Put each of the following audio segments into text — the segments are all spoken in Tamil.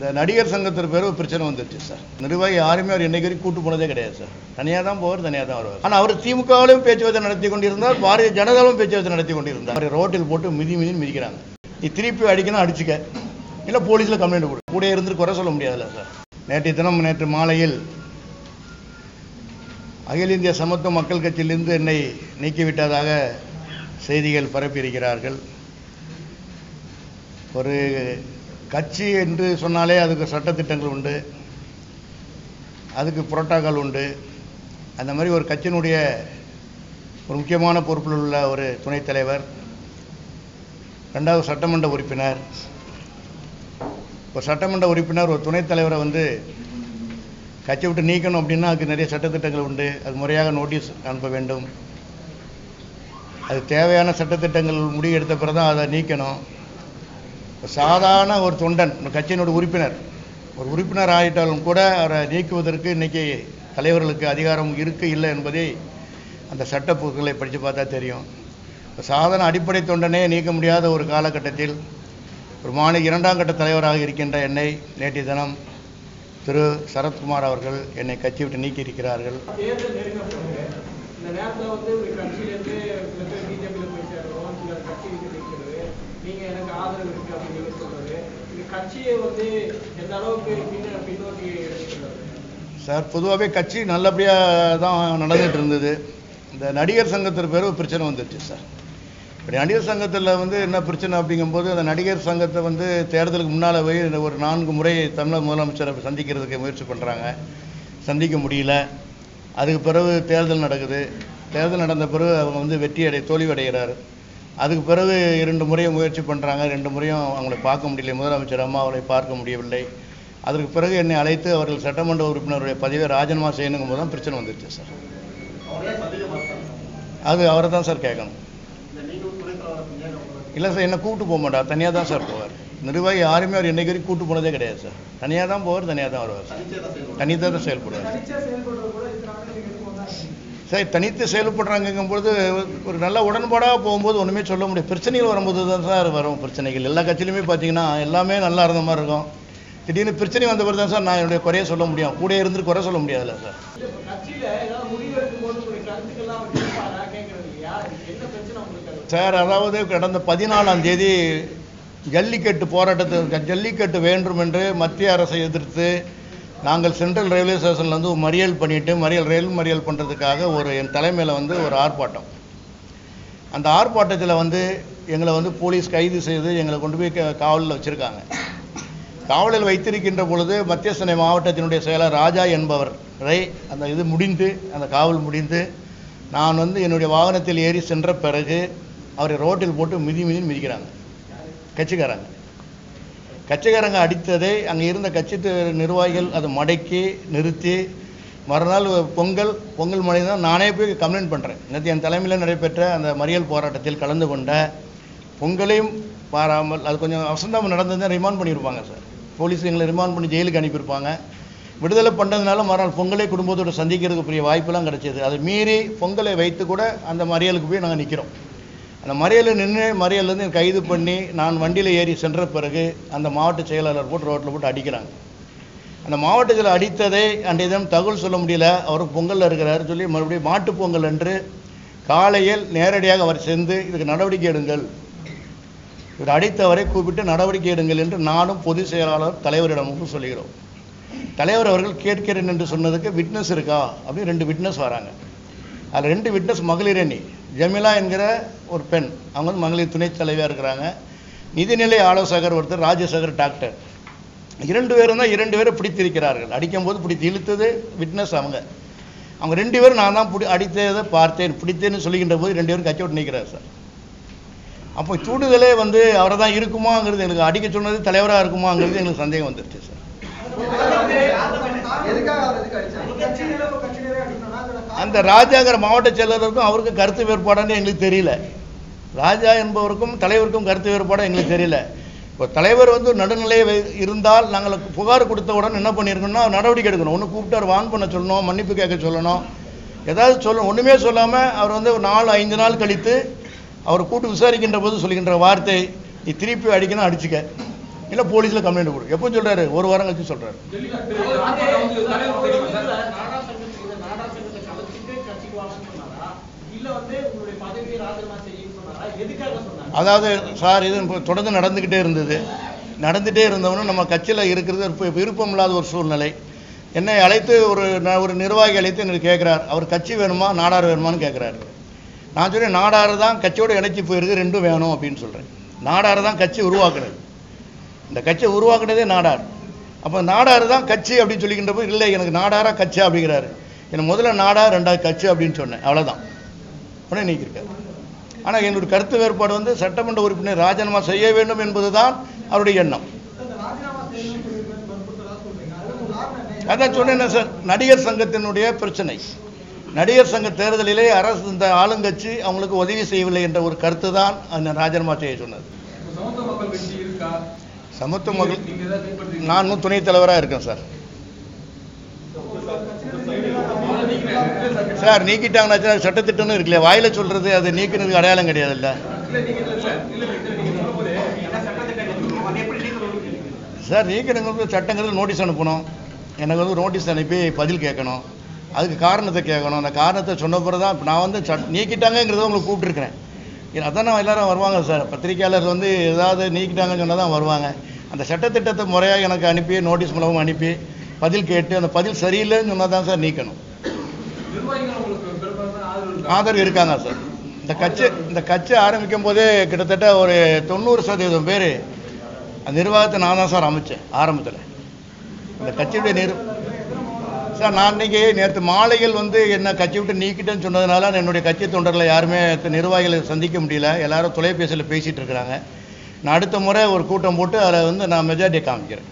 இந்த நடிகர் சங்கத்தில் பேர் ஒரு பிரச்சனை வந்துருச்சு சார் நிர்வாகி யாருமே அவர் என்னைக்கு வரைக்கும் கூட்டு போனதே கிடையாது சார் தனியாக தான் போவார் தனியாக தான் வருவார் ஆனால் அவர் திமுகவிலும் பேச்சுவார்த்தை நடத்தி கொண்டிருந்தார் பாரதிய ஜனதாவும் பேச்சுவார்த்தை நடத்தி கொண்டிருந்தார் அவர் ரோட்டில் போட்டு மிதி மிதின்னு மிதிக்கிறாங்க நீ திருப்பி அடிக்கணும் அடிச்சுக்க இல்லை போலீஸில் கம்ப்ளைண்ட் கொடு கூட இருந்து குறை சொல்ல முடியாதுல்ல சார் நேற்றைய தினம் நேற்று மாலையில் அகில இந்திய சமத்துவ மக்கள் கட்சியிலிருந்து என்னை நீக்கிவிட்டதாக செய்திகள் பரப்பியிருக்கிறார்கள் ஒரு கட்சி என்று சொன்னாலே அதுக்கு சட்டத்திட்டங்கள் உண்டு அதுக்கு புரோட்டோகால் உண்டு அந்த மாதிரி ஒரு கட்சியினுடைய ஒரு முக்கியமான பொறுப்பில் உள்ள ஒரு துணைத் தலைவர் ரெண்டாவது சட்டமன்ற உறுப்பினர் ஒரு சட்டமன்ற உறுப்பினர் ஒரு துணைத் தலைவரை வந்து கட்சி விட்டு நீக்கணும் அப்படின்னா அதுக்கு நிறைய சட்டத்திட்டங்கள் உண்டு அது முறையாக நோட்டீஸ் அனுப்ப வேண்டும் அது தேவையான சட்டத்திட்டங்கள் முடிவு எடுத்த பிறகு தான் அதை நீக்கணும் சாதாரண ஒரு தொண்டன் ஒரு கட்சியினுடைய உறுப்பினர் ஒரு உறுப்பினர் ஆகிட்டாலும் கூட அவரை நீக்குவதற்கு இன்னைக்கு தலைவர்களுக்கு அதிகாரம் இருக்கு இல்லை என்பதை அந்த சட்ட புத்தகங்களை படித்து பார்த்தா தெரியும் இப்ப சாதாரண அடிப்படை தொண்டனே நீக்க முடியாத ஒரு காலகட்டத்தில் ஒரு மாநில இரண்டாம் கட்ட தலைவராக இருக்கின்ற என்னை நேற்றைய தினம் திரு சரத்குமார் அவர்கள் என்னை கட்சி விட்டு நீக்கியிருக்கிறார்கள் தேர்தல் நெருங்க போகுது இந்த நேரத்தில் வந்து ஒரு கட்சியிலேருந்து சில பேர் பிஜேபியில் போய் சேருவோம் சிலர் கட்சி விட்டு நிற்கிறது நீங்கள் எனக்கு ஆதரவு இருக்கு அப்படின்னு சொல்றது இந்த கட்சியை வந்து எந்த அளவுக்கு பின்ன பின்னோக்கி எடுத்துக்கிறது சார் பொதுவாகவே கட்சி நல்லபடியாக தான் நடந்துட்டு இருந்தது இந்த நடிகர் சங்கத்தில் பேர் ஒரு பிரச்சனை வந்துருச்சு சார் இப்படி நடிகர் சங்கத்தில் வந்து என்ன பிரச்சனை அப்படிங்கும்போது அந்த நடிகர் சங்கத்தை வந்து தேர்தலுக்கு முன்னால் போய் இந்த ஒரு நான்கு முறை தமிழக முதலமைச்சரை சந்திக்கிறதுக்கு முயற்சி பண்ணுறாங்க சந்திக்க முடியல அதுக்கு பிறகு தேர்தல் நடக்குது தேர்தல் நடந்த பிறகு அவங்க வந்து வெற்றி அடை தோல்வி அடைகிறார் அதுக்கு பிறகு இரண்டு முறை முயற்சி பண்ணுறாங்க ரெண்டு முறையும் அவங்களை பார்க்க முடியல முதலமைச்சர் அம்மா அவளை பார்க்க முடியவில்லை அதற்கு பிறகு என்னை அழைத்து அவர்கள் சட்டமன்ற உறுப்பினருடைய பதவியை ராஜினாமா செய்யணுங்கும் போது தான் பிரச்சனை வந்துருச்சு சார் அது அவரை தான் சார் கேட்கணும் இல்லை சார் என்ன கூப்பிட்டு போக மாட்டார் தனியாக தான் சார் போவார் நிர்வாகி யாருமே அவர் என்னைக்கு வரைக்கும் கூட்டு போனதே கிடையாது சார் தனியாக தான் போவார் தனியாக தான் வருவார் சார் தனியாக தான் செயல்படுவார் தனிச்சா செயல்படுறது கூட இத்தனை ஆண்டு நீங்கள் எதுவும் வந்தாங்க சார் தனித்து செயல்படுறாங்கங்கும் பொழுது ஒரு நல்ல உடன்பாடாக போகும்போது ஒன்றுமே சொல்ல முடியும் பிரச்சனைகள் வரும்போது தான் சார் வரும் பிரச்சனைகள் எல்லா கட்சியிலுமே பார்த்தீங்கன்னா எல்லாமே நல்லா இருந்த மாதிரி இருக்கும் திடீர்னு பிரச்சனை வந்த பிறகு தான் சார் நான் என்னுடைய குறைய சொல்ல முடியும் கூட இருந்து குறை சொல்ல முடியாதுல்ல சார் இல்ல, இப்ப கட்சியில ஏதாவது முடிவு எடுக்கும்போது உங்களுடைய கருத்துக்கள்லாம் அவர் கேட்பாரா கேட்கறது இல்லையா என்ன பிரச்சனை உங்களுக்கு அது சார் அதாவது கடந்த பதினாலாம் தேதி ஜல்லிக்கட்டு போராட்டத்தை ஜல்லிக்கட்டு வேண்டும் என்று மத்திய அரசை எதிர்த்து நாங்கள் சென்ட்ரல் ரயில்வே ஸ்டேஷனில் வந்து ஒரு மறியல் பண்ணிட்டு மறியல் ரயில் மறியல் பண்ணுறதுக்காக ஒரு என் தலைமையில் வந்து ஒரு ஆர்ப்பாட்டம் அந்த ஆர்ப்பாட்டத்தில் வந்து எங்களை வந்து போலீஸ் கைது செய்து எங்களை கொண்டு போய் க- காவலில் வச்சுருக்காங்க காவலில் வைத்திருக்கின்ற பொழுது மத்திய சென்னை மாவட்டத்தினுடைய செயலர் ராஜா என்பவரை அந்த இது முடிந்து அந்த காவல் முடிந்து நான் வந்து என்னுடைய வாகனத்தில் ஏறி சென்ற பிறகு அவரை ரோட்டில் போட்டு மிதி மிதின்னு மிதிக்கிறாங்க கட்சிக்காரங்க கட்சிக்காரங்க அடித்ததை அங்கே இருந்த கட்சி த- நிர்வாகிகள் அதை மடக்கி நிறுத்தி மறுநாள் பொங்கல் பொங்கல் மணி தான் நானே போய் கம்ப்ளைண்ட் பண்ணுறேன் நேற்று என் தலைமையில் நடைபெற்ற அந்த மறியல் போராட்டத்தில் கலந்து கொண்ட பொங்கலையும் பாராமல் அது கொஞ்சம் வசந்தம் நடந்ததுன்னா ரிமாண்ட் பண்ணியிருப்பாங்க சார் போலீஸ் எங்களை ரிமாண்ட் பண்ணி ஜெயிலுக்கு அனுப்பியிருப்பாங்க விடுதலை பண்ணதுனால மறுநாள் பொங்கலை குடும்பத்தோட சந்திக்கிறதுக்கு பெரிய வாய்ப்பெல்லாம் கிடைச்சது அதை மீறி பொங்கலை வைத்து கூட அந்த மறியலுக்கு போய் நாங்கள் நிற்கிறோம் அந்த மறியலில் நின்று மறியல்லேருந்து கைது பண்ணி நான் வண்டியில் ஏறி சென்ற பிறகு அந்த மாவட்ட செயலாளர் போட்டு ரோட்டில் போட்டு அடிக்கிறாங்க அந்த மாவட்டத்தில் அடித்ததை அன்றைய தினம் தகவல் சொல்ல முடியல அவர் பொங்கலில் இருக்கிறாரு சொல்லி மறுபடியும் மாட்டுப் பொங்கல் அன்று காலையில் நேரடியாக அவர் சென்று இதுக்கு நடவடிக்கை எடுங்கள் இவர் அடித்தவரை கூப்பிட்டு நடவடிக்கை எடுங்கள் என்று நானும் பொதுச் செயலாளர் தலைவரிடமும் சொல்கிறோம் தலைவர் அவர்கள் கேட்கிறேன் என்று சொன்னதுக்கு விட்னஸ் இருக்கா அப்படின்னு ரெண்டு விட்னஸ் வராங்க அதில் ரெண்டு விட்னஸ் மகளிர் அணி ஜமிலா என்கிற ஒரு பெண் அவங்க வந்து மகளிர் துணைத் தலைவியாக இருக்கிறாங்க நிதிநிலை ஆலோசகர் ஒருத்தர் ராஜசேகர் டாக்டர் இரண்டு பேரும் தான் இரண்டு பேரை பிடித்திருக்கிறார்கள் அடிக்கும்போது பிடித்து இழுத்தது விட்னஸ் அவங்க அவங்க ரெண்டு பேரும் நான் தான் பிடி அடித்ததை பார்த்தேன் பிடித்தேன்னு சொல்லுகின்ற போது ரெண்டு பேரும் கட்சி விட்டு நிற்கிறார் சார் அப்போ தூண்டுதலே வந்து அவரை தான் இருக்குமாங்கிறது எனக்கு அடிக்க சொன்னது தலைவராக இருக்குமாங்கிறது எங்களுக்கு சந்தேகம் வந்துருச்சு சார் எதுக்காக அவர் எதுக்கு அடிச்சாங்க கட்சியில ஒரு கட்சியிலே அடிக்கணும்னா அதோட அந்த ராஜாங்கிற மாவட்ட செயலருக்கும் அவருக்கும் கருத்து வேறுபாடுன்னு எங்களுக்கு தெரியல ராஜா என்பவருக்கும் தலைவருக்கும் கருத்து வேறுபாடு எங்களுக்கு தெரியல இப்போ தலைவர் வந்து நடுநிலை வை- இருந்தால் நாங்கள் புகார் கொடுத்த உடனே என்ன பண்ணியிருக்கோம்னா நடவடிக்கை எடுக்கணும் ஒன்று கூப்பிட்டு அவர் வான் பண்ண சொல்லணும் மன்னிப்பு கேட்க சொல்லணும் ஏதாவது சொல்லணும் ஒன்றுமே சொல்லாமல் அவர் வந்து ஒரு நாலு ஐந்து நாள் கழித்து அவர் கூட்டு விசாரிக்கின்ற போது சொல்கின்ற வார்த்தை நீ திருப்பி அடிக்கணும் அடிச்சுக்க இல்லை போலீஸில் கம்ப்ளைண்ட் கொடு எப்போ சொல்கிறாரு ஒரு வாரம் கழிச்சு சொல்கிறாரு ஜல்லிக்கட்டு அவர் வந்து- ஆர்ப்பாட்டம் வந்து அவர் தலைவர் வந்து தெரியுமா சார்? நாடா சங்கத்துக்கு இந்த நாடா சங்கத்தை கலைச்சிட்டு கட்சிக்கு வாங்கன்னு சொன்னாரா? இல்ல வந்து உங்களுடைய பதவியை ராஜினாமா செய்யுன்னு சொன்னாரா? எதுக்காக சொன்னாங்க? அதாவது சார் இது இப்போ தொடர்ந்து நடந்துக்கிட்டே இருந்தது நடந்துகிட்டே இருந்தவனும் நம்ம கட்சியில் இருக்கிறது இப்போ விருப்பம் இல்லாத ஒரு சூழ்நிலை என்னை அழைத்து ஒரு ந- ஒரு நிர்வாகி அழைத்து எனக்கு கேட்குறார் அவர் கட்சி வேணுமா நாடார் வேணுமான்னு கேட்குறாரு நான் சொல்றேன் நாடார் தான் கட்சியோட இணைச்சி போயிருக்கு ரெண்டும் வேணும் அப்படின்னு சொல்கிறேன் நாடார் தான் கட்சி உருவாக்குனது இந்த கட்சியை உருவாக்குனதே நாடார் அப்போ நாடார் தான் கட்சி அப்படின்னு சொல்லிக்கின்றப்போ இல்லை எனக்கு நாடாரா கட்சி அப்படிங்கிறாரு எனக்கு முதல்ல நாடார் ரெண்டாவது கட்சி அப்படின்னு சொன்னேன் அவ்வளோதான் உடனே நீக்கியிருக்காரு ஆனால் என்னுடைய கருத்து வேறுபாடு வந்து சட்டமன்ற உறுப்பினர் ராஜினாமா செய்ய வேண்டும் என்பதுதான் அவருடைய எண்ணம் அதான் சொன்னேன் சார் நடிகர் சங்கத்தினுடைய பிரச்சனை நடிகர் சங்க தேர்தலிலே அரசு இந்த ஆளுங்கட்சி அவங்களுக்கு உதவி செய்யவில்லை என்ற ஒரு கருத்து தான் அந்த ராஜினாமா செய்ய சொன்னது இப்ப சமத்துவ மக்கள் கட்சி இருக்கா சமத்துவ மகள் நீங்க ஏதாவது பின்பற்றுறீங்களா? நானும் துணைத் தலைவராக இருக்கேன் சார் அவரை நீக்கினாங்க. இல்ல சார், கட்சி- சார் நீக்கிட்டாங்கன்னா சட்டத்திட்டம்னு இருக்குல்ல வாயில சொல்றது அது நீக்கினதுக்கு அடையாளம் கிடையாது இல்ல இல்ல, நீங்க இல்ல, இல்ல, இல்ல, இல்ல, நீங்க சொல்லும்போது சார் நீக்கணுங்கிறது சட்டங்கிறது நோட்டீஸ் அனுப்பணும் எனக்கு வந்து நோட்டீஸ் அனுப்பி பதில் கேட்கணும் அதுக்கு காரணத்தை கேட்கணும் அந்த காரணத்தை சொன்ன பிறகு தான் இப்போ நான் வந்து சட் நீக்கிட்டாங்கங்கிறத உங்களுக்கு கூப்பிட்டுருக்கிறேன் ஏன்னா, அதான் நான் எல்லாரும் வருவாங்க சார் பத்திரிக்கையாளர் வந்து ஏதாவது நீக்கிட்டாங்கன்னு சொன்னால் தான் வருவாங்க அந்த சட்டத்திட்டத்தை முறையாக எனக்கு அனுப்பி நோட்டீஸ் மூலமாக அனுப்பி பதில் கேட்டு அந்த பதில் சரியில்லைன்னு சொன்னால் தான் சார் நீக்கணும் நிர்வாகிகள் உங்களுக்கு பெரும்பான்மையான ஆதரவு இருக்கா? ஆதரவு இருக்காங்க சார் இந்த கட்சி இந்த கட்சி ஆரம்பிக்கும் போதே கிட்டத்தட்ட ஒரு தொண்ணூறு சதவீதம் பேர் அந்த நிர்வாகத்தை நான் தான் சார் அமைச்சேன் ஆரம்பத்தில் இந்த கட்சியுடைய நிர் சார் நான் இன்னைக்கு நேற்று மாலையில் வந்து என்ன கட்சி விட்டு நீக்கிட்டேன்னு சொன்னதுனால என்னுடைய கட்சி தொண்டர்களை யாருமே த- நிர்வாகிகளை சந்திக்க முடியல எல்லாரும் தொலைபேசியில் பேசிகிட்டு இருக்கிறாங்க நான் அடுத்த முறை ஒரு கூட்டம் போட்டு அதில் வந்து நான் மெஜாரிட்டியை காமிக்கிறேன்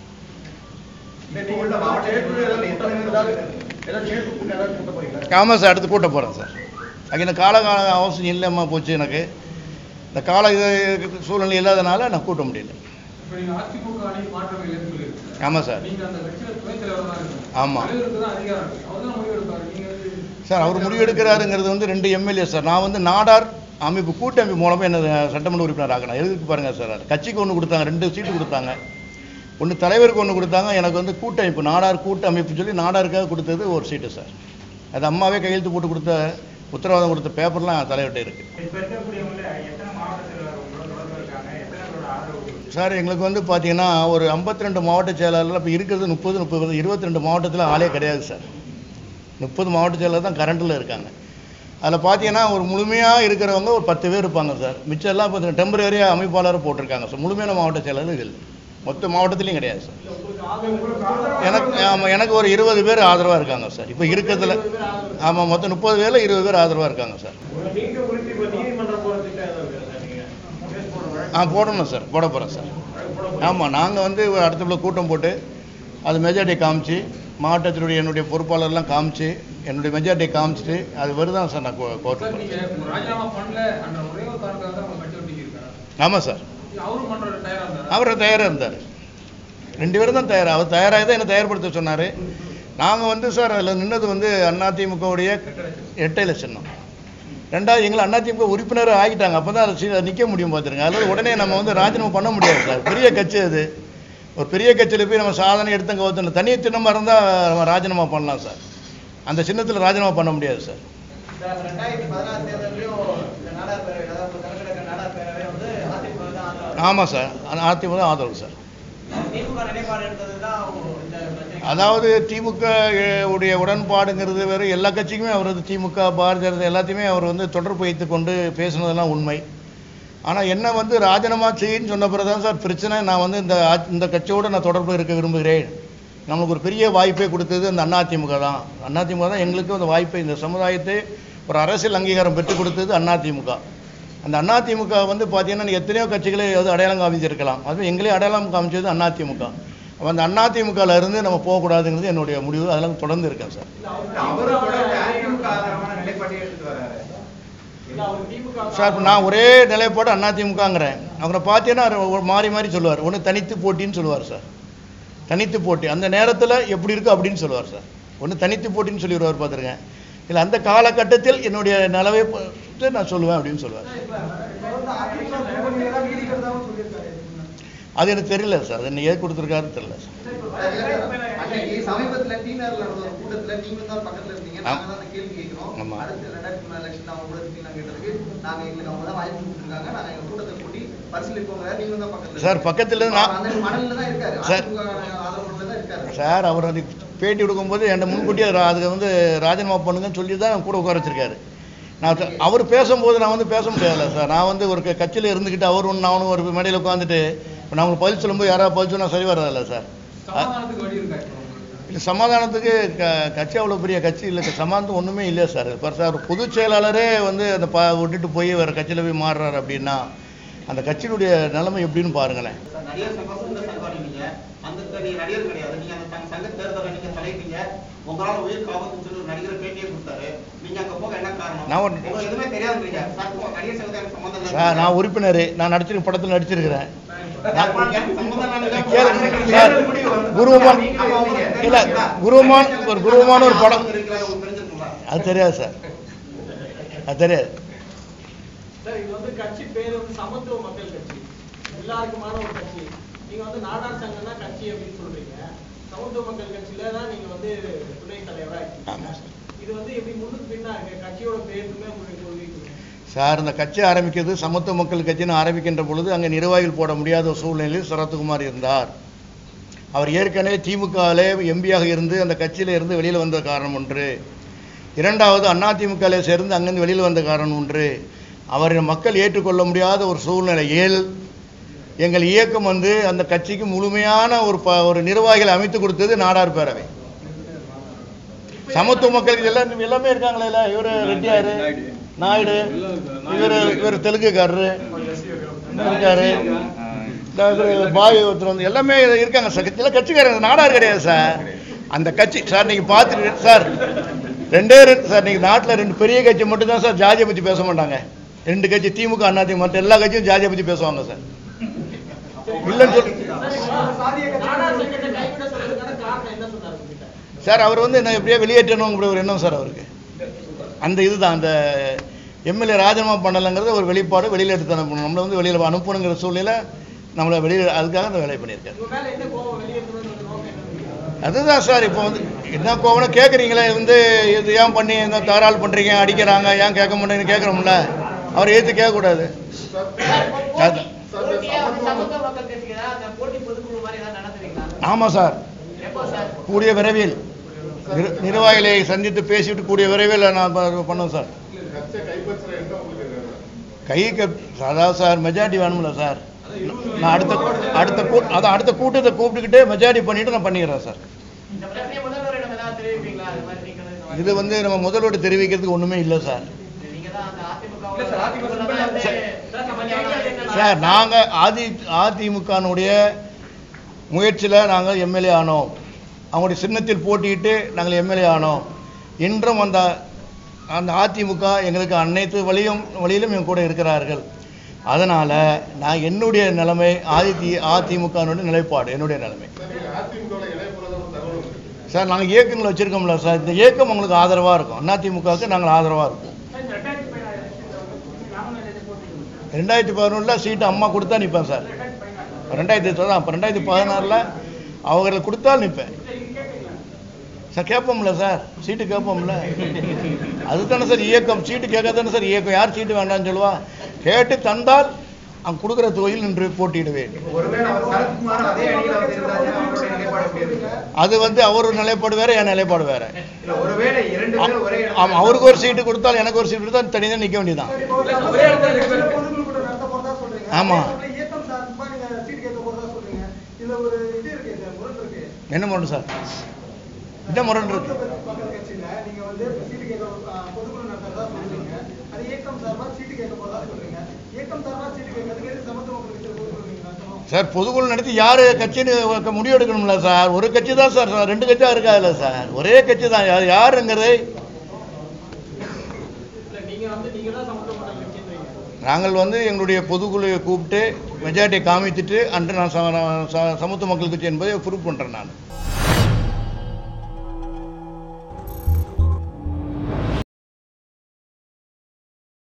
ஆமாம் சார் அடுத்து கூட்ட போகிறேன் சார் அது இந்த கால கால அவசியம் இல்லைம்மா போச்சு எனக்கு இந்த கால இது சூழ்நிலை இல்லாதனால நான் கூட்ட முடியல இப்ப நீங்க அதிமுக அணி மாற்றம் இல்லைன்னு சொல்லியிருக்கீங்க. ஆமாம் சார் நீங்க அந்த கட்சியில துணைத் தலைவரா தான் இருக்கீங்க. ஆமா. தலைவருக்கு தான் அதிகாரம் இருக்கு. அவர் தான் முடிவெடுப்பாரு. நீங்க வந்து சார் அவர் முடிவெடுக்கிறாருங்கிறது வந்து ரெண்டு எம்எல்ஏ சார் நான் வந்து நாடார் அமைப்பு கூட்டமைப்பு மூலமாக என்ன சட்டமன்ற உறுப்பினர் ஆகணும் எதுக்கு பாருங்க சார் அது கட்சிக்கு ஒன்று கொடுத்தாங்க ரெண்டு சீட்டு கொடுத்தாங்க ஒன்று தலைவருக்கு ஒன்று கொடுத்தாங்க எனக்கு வந்து கூட்டமைப்பு நாடார் கூட்டமைப்பு சொல்லி நாடாருக்காக கொடுத்தது ஒரு சீட்டு சார் அது அம்மாவே கையெழுத்து போட்டு கொடுத்த உத்தரவாதம் கொடுத்த பேப்பர்லாம் தலைவர்கிட்ட இருக்கு சார் எங்களுக்கு வந்து பார்த்தீங்கன்னா ஒரு 52 ரெண்டு மாவட்ட செயலாளர்கள் இப்போ இருக்கிறது முப்பது முப்பது இருபத்தி ரெண்டு மாவட்டத்தில் ஆளே கிடையாது சார் முப்பது மாவட்ட செயலாளர் தான் கரண்டில் இருக்காங்க அதில் பார்த்தீங்கன்னா ஒரு முழுமையாக இருக்கிறவங்க ஒரு பத்து பேர் இருப்பாங்க சார் மிச்சம் எல்லாம் பார்த்தீங்கன்னா டெம்பரரியாக அமைப்பாளர் போட்டிருக்காங்க சார் முழுமையான மாவட்ட செயலாளர் இல்லை மொத்த மாவட்டத்துலையும் கிடையாது சார் இல்ல, உங்களுக்கு ஆதரவு எனக்கு ஆமாம் எனக்கு ஒரு இருபது பேர் ஆதரவாக இருக்காங்க சார் இப்போ இருக்கிறதுல ஆமாம் மொத்தம் முப்பது பேரில் இருபது பேர் ஆதரவாக இருக்காங்க சார் நீங்க குறித்து இப்ப நீதிமன்றம் போற திட்டம் ஏதாவது இருக்கா சார் நீங்க கேஸ் போடுற வழக்கு ஆ போடணும் சார் போட போகிறேன் சார் போட போறீங்க. ஆமாம் நாங்கள் வந்து ஒரு அடுத்த கூட்டம் போட்டு அது மெஜாரிட்டி காமிச்சு மாவட்டத்தினுடைய என்னுடைய பொறுப்பாளர்லாம் காமிச்சு என்னுடைய மெஜாரிட்டி காமிச்சிட்டு அது வருதான் சார் நான் கோர்ட்டு சார், நீங்க ராஜினாமா பண்ணல அந்த ஒரே ஒரு காரணத்துக்காக தான் உங்க கட்சி விட்டு நீக்கியிருக்காரா? ஆமாம் சார் இல்ல, அவரும் பண்ற தயாரா இருந்தாரா? அவர் தயாராக இருந்தார் ரெண்டு பேரும் தான் தயார் அவர் தயாராக தான் என்னை தயார்படுத்த சொன்னார் நாங்கள் வந்து சார் அதில் நின்னது வந்து அதிமுகவுடைய எட்டை லட்சம் தான் ரெண்டாவது எங்களை அதிமுக உறுப்பினர் ஆகிட்டாங்க அப்போ தான் அதை நிற்க முடியும் பார்த்துருங்க அதில் உடனே நம்ம வந்து ராஜினாமா பண்ண முடியாது சார் பெரிய கட்சி அது ஒரு பெரிய கட்சியில் போய் நம்ம சாதனை எடுத்தங்க ஒருத்தன தனி சின்னமாக இருந்தால் நம்ம ராஜினாமா பண்ணலாம் சார் அந்த சின்னத்தில் ராஜினாமா பண்ண முடியாது சார் சார், ரெண்டாயிரத்தி பதினாறு தேர்தலையும் இந்த நாடார் பேரவை, அதாவது கர்நாடக நாடார் பேரவை வந்து அதிமுக தான் ஆதரவு. ஆமாம் சார் அதிமுக தான் ஆதரவு சார் திமுக நிலைப்பாடு எடுத்ததுதான் இந்த பிரச்சனை. அதாவது திமுக உடைய உடன்பாடுங்கிறது வேறு எல்லா கட்சிக்குமே அவர் வந்து திமுக பாரதிய ஜனதா எல்லாத்தையுமே அவர் வந்து தொடர்பு வைத்து கொண்டு பேசுனதெல்லாம் உண்மை ஆனால் என்ன வந்து ராஜினாமா செய்யின்னு சொன்ன பிறகு தான் சார் பிரச்சனை நான் வந்து இந்த ஆ- இந்த கட்சியோடு நான் தொடர்பு இருக்க விரும்புகிறேன் நம்மளுக்கு ஒரு பெரிய வாய்ப்பை கொடுத்தது அந்த அதிமுக தான் அதிமுக தான் எங்களுக்கு அந்த வாய்ப்பை இந்த சமுதாயத்தை ஒரு அரசியல் அங்கீகாரம் பெற்றுக் கொடுத்தது அதிமுக அந்த அதிமுக வந்து பார்த்தீங்கன்னா எத்தனையோ கட்சிகளை ஏதாவது அடையாளம் காமிச்சிருக்கலாம் அதுவும் எங்களே அடையாளம் காமிச்சது அதிமுக அப்போ அந்த அதிமுகவில் இருந்து நம்ம போகக்கூடாதுங்கிறது என்னுடைய முடிவு அதெல்லாம் தொடர்ந்து இருக்கேன் சார் அவரு தொடர்ந்து அதிமுக ஆதரவான நிலைப்பாட்டை எடுத்துட்டு வர்றாரு. இல்ல அவர் திமுக சார் இப்போ நான் ஒரே நிலைப்பாடு அதிமுகங்கிறேன் அவரை பார்த்தீங்கன்னா அவர் ஒரு மாறி மாறி சொல்லுவார் ஒன்று தனித்து போட்டின்னு சொல்லுவார் சார் தனித்து போட்டி அந்த நேரத்தில் எப்படி இருக்கு அப்படின்னு சொல்லுவார் சார் ஒன்று தனித்து போட்டின்னு சொல்லிடுவார் பார்த்துருக்கேன் இல்லை அந்த காலகட்டத்தில் என்னுடைய நிலவை பொறுத்து நான் சொல்லுவேன் அப்படின்னு சொல்லுவார் அது எனக்கு தெரியல சார் அது என்ன ஏன் கொடுத்துருக்காருன்னு தெரியல சார் அன்னைக்கு சமீபத்துல டீனர்ல நடந்த ஒரு கூட்டத்துல நீங்க தான் பக்கத்துல இருந்தீங்க நாங்க தான் அந்த கேள்வி கேட்கிறோம் ஆமா. அடுத்து ரெண்டாயிரத்தி மூணு எலெக்ஷன் அவங்க கூட இருக்கீங்க கேட்டதுக்கு நாங்க எங்களுக்கு அவங்க தான் வாய்ப்பு கொடுத்துருக்காங்க நாங்க எங்க கூட்டத்தை கூட்டி பரிசீலிப்போங்க நீங்க தான் பக்கத்துல சார், பக்கத்துல நான்- அந்த மணல்ல தான் இருக்காரு சார். அதிமுக ஆதரவுல தான் இருக்காரு சார் அவர் வந்து பேட்டி கொடுக்கும்போது என்கிட்ட முன்கூட்டியே ரா- அதுக்கு வந்து ராஜினாமா பண்ணுங்கன்னு சொல்லி தான் கூட உட்கார வச்சிருக்காரு நான் த- அவர் பேசும்போது நான் வந்து பேச முடியாதுல்ல சார் நான் வந்து ஒரு க- கட்சியில இருந்துக்கிட்டு அவர் ஒன்று நானும் ஒரு மேடையில் உட்காந்துட்டு இப்போ நான் உங்களுக்கு பதில் சொல்லும்போது யாராவது பதில் சொன்னால் சரி வராதுல்ல சார் சமாதானத்துக்கு வழி இருக்கா இப்போ உங்களுக்கு? இது சமாதானத்துக்கு க கட்சி அவ்வளோ பெரிய கட்சி இல்லை சமாதானம் ஒன்றுமே இல்லையா சார் இப்போ சார் ஒரு பொதுச் செயலாளரே வந்து அந்த ப விட்டுட்டு போய் வேறு கட்சியில் போய் மாறுறாரு அப்படின்னா அந்த கட்சியினுடைய நிலைமை எப்படின்னு பாருங்களேன் சார், நடிகர் சங்கம் சொந்த சங்கம் நீங்க அந்த நீங்க நடிகர் கிடையாது நீங்க அந்த சங்க- சங்க தேர்தலை நீங்க தலைப்பீங்க உங்களால உயிர் காவல்னு சொல்லி ஒரு நடிகர் பேட்டியே கொடுத்தாரு நீங்க அங்க போக என்ன காரணம் நான் ஒரு- உங்களுக்கு எதுவுமே தெரியாதுன்றீங்க சார் உங்க நடிகர் சங்கத்தை எனக்கு சம்பந்தம் இல்லை சார் நான் உறுப்பினர் நான் நடிச்சிருக்க படத்தில் நடிச்சிருக்கிறேன் நான் எனக்கு சம்பந்தம் இல்லை. கேளுங்க சார் குருவமான் இல்லை குருவமான் ஒரு குருவமான ஒரு படம் உங்களுக்கு தெரிஞ்சிருக்குங்களா? அது தெரியாது சார் அது தெரியாது சார் இது வந்து கட்சி பேர் வந்து சமத்துவ மக்கள் கட்சி எல்லாருக்குமான ஒரு கட்சி நீங்க வந்து நாடார் சங்கம் தான் கட்சி அப்படின்னு சொல்றீங்க சமத்துவ மக்கள் கட்சியில தான் நீங்க வந்து துணைத் தலைவரா ஆமா இருக்கீங்க சார். இது வந்து எப்படி முன்னுக்கு பின்னா இருக்கு கட்சியோட பேருக்குமே உங்களுடைய கொள்கைக்கு சார் இந்த கட்சி ஆரம்பிக்கிறது சமத்துவ மக்கள் கட்சின்னு ஆரம்பிக்கின்ற பொழுது அங்கே நிர்வாகிகள் போட முடியாத ஒரு சூழ்நிலையில் சரத்குமார் இருந்தார் அவர் ஏற்கனவே திமுகவிலே எம்பியாக இருந்து அந்த கட்சியில இருந்து வெளியில் வந்த காரணம் ஒன்று இரண்டாவது அதிமுகவிலே சேர்ந்து அங்கிருந்து வெளியில் வந்த காரணம் ஒன்று அவரை மக்கள் ஏற்றுக்கொள்ள முடியாத ஒரு சூழ்நிலையில் எங்கள் இயக்கம் வந்து அந்த கட்சிக்கு முழுமையான ஒரு ப ஒரு நிர்வாகிகளை அமைத்து கொடுத்தது நாடார் பேரவை சமத்துவ மக்களுக்கு எல்லாம் எல்லாமே இருக்காங்களே இல்ல இவரு ரெட்டியாரு நாயுடு இவர் இவர் தெலுங்குக்காரரு இருக்காரு இந்த இவரு பாய் ஒருத்தர் வந்து எல்லாமே இருக்காங்க சார் எல்லாம் கட்சிக்காரங்க நாடார் கிடையாது சார் அந்த கட்சி சார் நீங்க பார்த்துட்டு சார் ரெண்டே ரெண்டு சார் நீங்க நாட்டில் ரெண்டு பெரிய கட்சி மட்டும் தான் சார் ஜாதியை பத்தி பேச மாட்டாங்க ரெண்டு கட்சி திமுக அண்ணா திமுக மற்ற எல்லா கட்சியும் ஜாதியை பத்தி பேசுவாங்க சார் இல்லைன்னு சொல்லி நாடார் சங்கத்தை கைவிட சொல்றதுக்கான காரணம் என்ன சொன்னாரு உங்ககிட்ட சார் அவர் வந்து என்ன எப்படியோ வெளியேற்றணும் அப்படி ஒரு எண்ணம் சார் அவருக்கு அந்த இதுதான் அந்த எம்எல்ஏ ராஜினாமா பண்ணலைங்கிறது ஒரு வெளிப்பாடு வெளியில் எடுத்து அனுப்பணும் நம்மளை வந்து வெளியில் அனுப்பணுங்கிற சூழ்நிலை நம்மளை வெளியில் அதுக்காக அந்த வேலையை பண்ணியிருக்காரு உங்க மேல என்ன கோபம் வெளியேற்றணும்னு நோக்கம் என்ன அதுதான் சார் இப்போ வந்து என்ன கோவம்னா கேட்குறீங்களே வந்து இது ஏன் பண்ணி இந்த தாராள் பண்ணுறீங்க அடிக்கிறாங்க ஏன் கேட்க மாட்டேங்கன்னு கேட்குறோம்ல அவர் ஏற்று கேட்கக்கூடாது அது- போட்டியா வந்து சமத்துவ மக்கள் கட்சிக்கு தான் அந்த போட்டி பொதுக்குழு மாதிரி ஏதாவது நடத்துவீங்களா ஆமாம் சார் எப்போ சார் கூடிய விரைவில் நிர் நிர்வாகிகளை சந்தித்து பேசிவிட்டு கூடிய விரைவில் நான் ப- பண்ணோம் சார் கை அதாவது சார் மெஜாரிட்டி வேணும்ல சார் நான் அடுத்த அடுத்த கூ அதான் அடுத்த கூட்டத்தை கூப்பிட்டுக்கிட்டே மெஜாரிட்டி பண்ணிட்டு நான் பண்ணிக்கிறேன் சார் இந்த பிரச்சனையை முதல்வரிடம் ஏதாவது தெரிவிப்பீங்களா அது மாதிரி நீங்க இந்த மாதிரி- இது வந்து நம்ம முதலோடு தெரிவிக்கிறதுக்கு ஒன்றுமே இல்லை சார் நீங்க தான் அந்த அதிமுக இல்ல சார், அதிமுக தான் வந்து சார், நம்ம கேட்கறது என்னன்னா- சார் நாங்கள் ஆதி அதிமுகனுடைய முயற்சியில் நாங்கள் எம்எல்ஏ ஆனோம் அவங்களுடைய சின்னத்தில் போட்டியிட்டு நாங்கள் எம்எல்ஏ ஆனோம் இன்றும் அந்த அந்த அதிமுக எங்களுக்கு அனைத்து வழியும் வழியிலும் என் கூட இருக்கிறார்கள் அதனால் நான் என்னுடைய நிலைமை ஆதி அதிமுகனுடைய நிலைப்பாடு என்னுடைய நிலைமை சார் நாங்கள் இயக்கங்களை வச்சுருக்கோம்ல சார் இந்த இயக்கம் உங்களுக்கு ஆதரவாக இருக்கும் அதிமுகவுக்கு நாங்கள் ஆதரவாக இருக்கோம் ரெண்டாயிரத்தி பதினொன்றில் சீட்டு அம்மா கொடுத்தா நிற்பேன் சார் ரெண்டாயிரத்தி தான் அப்போ ரெண்டாயிரத்தி பதினாறில் அவங்களுக்கு கொடுத்தால் நிற்பேன் சார் கேட்போம்ல சார் சீட்டு கேட்போம்ல அதுதானே சார் இயக்கம் சீட்டு கேட்காதானே சார் இயக்கம் யார் சீட்டு வேண்டாம்னு சொல்லுவா கேட்டு தந்தால் அங்கே கொடுக்குற தொகையில் நின்று போட்டியிடுவேன் ஒருவேளை அவர் சரத்குமார் அதே அணியில் அவர் இருந்தாருன்னா அவருடைய நிலைப்பாடு எப்படி இருக்கும்? அது வந்து அவர் நிலைப்பாடு வேற என் நிலைப்பாடு வேற இல்ல ஒருவேளை இரண்டு பேரும் ஒரே இடத்துல ஆமாம் அவருக்கு ஒரு சீட்டு கொடுத்தால் எனக்கு ஒரு சீட்டு கொடுத்தா தனியாக நிற்க வேண்டியதுதான் ஒரே இடத்துல ரெண்டு பேரும் பொதுக்குழு கூட்டம் நடத்த போறதா சொல்றீங்க. ஆமா. அதே போல இயக்கம் சார்பா நீங்க சீட் கேட்க போறதா சொல்றீங்க. இதுல ஒரு இது இருக்கு, இந்த முரண் இருக்கு. என்ன முரண் சார் என்ன முரண் இருக்கு சமத்துவ மக்கள் கட்சியில நீங்க வந்து சீட்டு கேட்க ஆ, பொதுக்குழு நடத்துறதா சொல்றீங்க. அது இயக்கம் சார்பா சீட்டு கேட்க போறதா சொல்றீங்க. இயக்கம் சார்பா சீட்டு கேட்கறதுக்கு எதுக்கு சமத்துவ மக்கள் கட்சியில பொதுக்குழு நீங்க நடத்தணும்? சார் பொதுக்குழு நடத்தி யார் கட்சின்னு முடிவு எடுக்கணும்ல சார் ஒரு கட்சி தான் சார் ரெண்டு கட்சியாக இருக்காதுல்ல சார் ஒரே கட்சி தான் யார் யாருங்கிறதை இல்ல நீங்க வந்து நீங்க தான் சமத்துவ மக்கள் கட்சின்றீங்க நாங்கள் வந்து எங்களுடைய பொதுக்குழுவை கூப்பிட்டு மெஜாரிட்டியை காமித்துட்டு அன்று நான் ச- ச- சமத்துவ மக்கள் கட்சி என்பதை ப்ரூவ் பண்ணுறேன் நான்